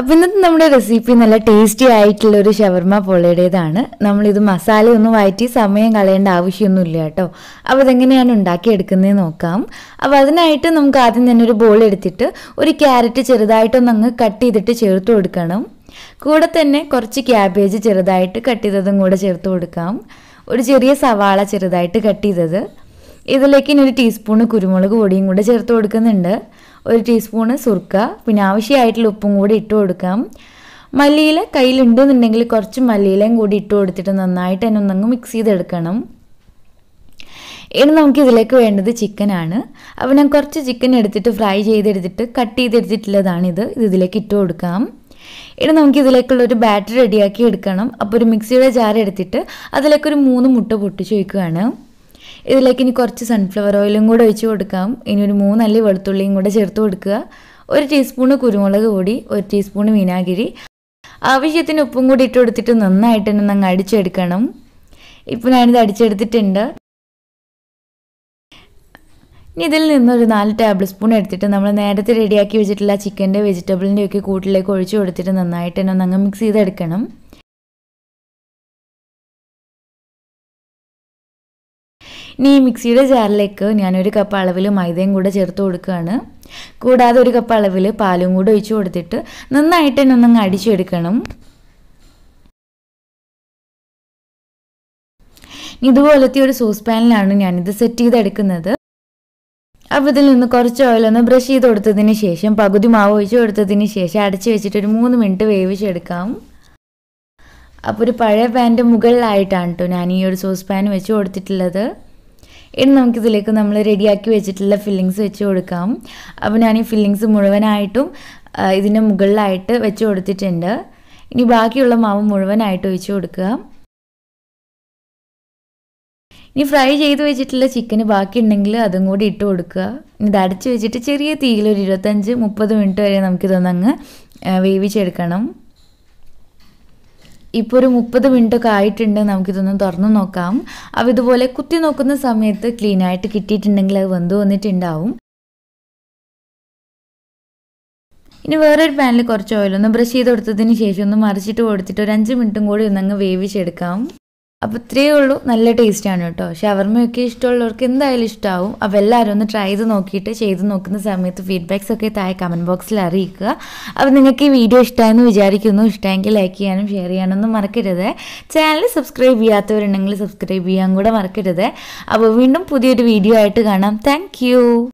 അപ്പോൾ ഇന്നത്തെ നമ്മുടെ റെസിപ്പി നല്ല ടേസ്റ്റി ആയിട്ടുള്ള ഒരു ഷവർമ പൊളയുടേതാണ് നമ്മളിത് മസാല ഒന്നും വഴറ്റി സമയം കളയേണ്ട ആവശ്യമൊന്നുമില്ല കേട്ടോ അപ്പോൾ അതെങ്ങനെയാണ് ഉണ്ടാക്കിയെടുക്കുന്നത് നോക്കാം അപ്പോൾ അതിനായിട്ട് നമുക്ക് ആദ്യം തന്നെ ഒരു ബോൾ എടുത്തിട്ട് ഒരു ക്യാരറ്റ് ചെറുതായിട്ടൊന്ന് അങ്ങ് കട്ട് ചെയ്തിട്ട് ചേർത്ത് കൊടുക്കണം കൂടെ തന്നെ കുറച്ച് ക്യാബേജ് ചെറുതായിട്ട് കട്ട് ചെയ്തതും കൂടെ ചേർത്ത് കൊടുക്കാം ഒരു ചെറിയ സവാള ചെറുതായിട്ട് കട്ട് ചെയ്തത് ഇതിലേക്ക് ഇനി ഒരു ടീസ്പൂണ് കുരുമുളക് പൊടിയും കൂടെ ചേർത്ത് കൊടുക്കുന്നുണ്ട് ഒരു ടീസ്പൂണ് സുർക്ക പിന്നെ ആവശ്യമായിട്ടുള്ള ഉപ്പും കൂടി ഇട്ട് കൊടുക്കാം മല്ലിയില കയ്യിലുണ്ടെന്നുണ്ടെങ്കിൽ കുറച്ച് മല്ലിയിലയും കൂടി ഇട്ട് കൊടുത്തിട്ട് നന്നായിട്ട് തന്നെ ഒന്നങ്ങ് മിക്സ് ചെയ്തെടുക്കണം ഇനി നമുക്ക് ഇതിലേക്ക് വേണ്ടത് ചിക്കനാണ് അപ്പോൾ ഞാൻ കുറച്ച് ചിക്കൻ എടുത്തിട്ട് ഫ്രൈ ചെയ്തെടുത്തിട്ട് കട്ട് ചെയ്തെടുത്തിട്ടുള്ളതാണിത് ഇത് ഇതിലേക്ക് ഇട്ട് കൊടുക്കാം ഇനി നമുക്ക് ഇതിലേക്കുള്ള ഒരു ബാറ്റർ റെഡിയാക്കി എടുക്കണം അപ്പോൾ ഒരു മിക്സിയുടെ ജാർ എടുത്തിട്ട് അതിലേക്ക് ഒരു മൂന്ന് മുട്ട പൊട്ടിച്ച് വയ്ക്കുകയാണ് ഇതിലേക്ക് ഇനി കുറച്ച് സൺഫ്ലവർ ഓയിലും കൂടെ ഒഴിച്ച് കൊടുക്കാം ഇനി ഒരു മൂന്നല്ലി വെളുത്തുള്ളിയും കൂടെ ചേർത്ത് കൊടുക്കുക ഒരു ടീസ്പൂണ് കുരുമുളക് പൊടി ഒരു ടീസ്പൂണ് വിനാഗിരി ആവശ്യത്തിന് ഉപ്പും കൂടി ഇട്ട് കൊടുത്തിട്ട് നന്നായിട്ട് തന്നെ അങ്ങ് അടിച്ചെടുക്കണം ഇപ്പോൾ ഞാനിത് അടിച്ചെടുത്തിട്ടുണ്ട് ഇനി ഇതിൽ നിന്ന് ഒരു നാല് ടേബിൾ സ്പൂൺ എടുത്തിട്ട് നമ്മൾ നേരത്തെ റെഡിയാക്കി വെച്ചിട്ടുള്ള ചിക്കൻ്റെ വെജിറ്റബിളിൻ്റെ ഒക്കെ കൂട്ടിലേക്ക് ഒഴിച്ചു കൊടുത്തിട്ട് നന്നായിട്ട് തന്നെ ഒന്ന് അങ്ങ് മിക്സ് ചെയ്തെടുക്കണം ഇനി ഈ മിക്സിയുടെ ജാറിലേക്ക് ഞാനൊരു കപ്പ് അളവിൽ മൈദയും കൂടെ ചേർത്ത് കൊടുക്കുകയാണ് കൂടാതെ ഒരു കപ്പ് അളവിൽ പാലും കൂടെ ഒഴിച്ചു കൊടുത്തിട്ട് നന്നായിട്ട് തന്നെ ഒന്നങ്ങ് അടിച്ചെടുക്കണം ഇതുപോലത്തെ ഒരു സോസ് പാനിലാണ് ഞാനിത് സെറ്റ് ചെയ്തെടുക്കുന്നത് അപ്പോൾ ഇതിൽ നിന്ന് കുറച്ച് ഓയിലൊന്ന് ബ്രഷ് ചെയ്ത് കൊടുത്തതിന് ശേഷം പകുതി മാവ് ഒഴിച്ച് കൊടുത്തതിന് ശേഷം അടച്ച് വെച്ചിട്ട് ഒരു മൂന്ന് മിനിറ്റ് വേവിച്ചെടുക്കാം അപ്പോൾ ഒരു പഴയ പാൻ്റെ മുകളിലായിട്ടാണ് കേട്ടോ ഞാൻ ഈ ഒരു സോസ് പാൻ വെച്ച് കൊടുത്തിട്ടുള്ളത് ഇനി നമുക്കിതിലേക്ക് നമ്മൾ റെഡിയാക്കി വെച്ചിട്ടുള്ള ഫില്ലിങ്സ് വെച്ച് കൊടുക്കാം അപ്പോൾ ഞാൻ ഈ ഫില്ലിങ്സ് മുഴുവനായിട്ടും ഇതിൻ്റെ മുകളിലായിട്ട് വെച്ച് കൊടുത്തിട്ടുണ്ട് ഇനി ബാക്കിയുള്ള മാവ് മുഴുവനായിട്ട് ഒഴിച്ച് കൊടുക്കുക ഇനി ഫ്രൈ ചെയ്ത് വെച്ചിട്ടുള്ള ചിക്കന് ബാക്കി ഉണ്ടെങ്കിൽ അതും കൂടി ഇട്ട് കൊടുക്കുക ഇത് അടച്ച് വെച്ചിട്ട് ചെറിയ തീയിൽ ഒരു ഇരുപത്തഞ്ച് മുപ്പത് മിനിറ്റ് വരെ നമുക്കിതൊന്നങ്ങ് വേവിച്ചെടുക്കണം ഇപ്പോൾ ഒരു മുപ്പത് മിനിറ്റ് ഒക്കെ ആയിട്ടുണ്ട് നമുക്കിതൊന്ന് തുറന്ന് നോക്കാം അപ്പോൾ ഇതുപോലെ കുത്തി നോക്കുന്ന സമയത്ത് ക്ലീൻ ആയിട്ട് കിട്ടിയിട്ടുണ്ടെങ്കിൽ അത് വെന്ത് വന്നിട്ടുണ്ടാവും ഇനി വേറൊരു പാനിൽ കുറച്ച് ഓയിലൊന്ന് ബ്രഷ് ചെയ്ത് കൊടുത്തതിന് ശേഷം ഒന്ന് മറിച്ചിട്ട് കൊടുത്തിട്ട് ഒരു അഞ്ച് മിനിറ്റും കൂടി ഒന്നങ്ങ് വേവിച്ചെടുക്കാം അപ്പോൾ ഇത്രയേ ഉള്ളൂ നല്ല ടേസ്റ്റാണ് കേട്ടോ ഷവർമ്മയൊക്കെ ഇഷ്ടമുള്ളവർക്ക് എന്തായാലും ഇഷ്ടമാവും അപ്പോൾ എല്ലാവരും ഒന്ന് ട്രൈ ചെയ്ത് നോക്കിയിട്ട് ചെയ്ത് നോക്കുന്ന സമയത്ത് ഫീഡ്ബാക്സ് ഒക്കെ താഴെ കമൻറ്റ് ബോക്സിൽ അറിയിക്കുക അപ്പോൾ നിങ്ങൾക്ക് ഈ വീഡിയോ ഇഷ്ടമായെന്ന് വിചാരിക്കുന്നു ഇഷ്ടമെങ്കിൽ ലൈക്ക് ചെയ്യാനും ഷെയർ ചെയ്യാനൊന്നും മറക്കരുത് ചാനൽ സബ്സ്ക്രൈബ് ചെയ്യാത്തവരുണ്ടെങ്കിൽ സബ്സ്ക്രൈബ് ചെയ്യാൻ കൂടെ മറക്കരുത് അപ്പോൾ വീണ്ടും പുതിയൊരു വീഡിയോ ആയിട്ട് കാണാം താങ്ക്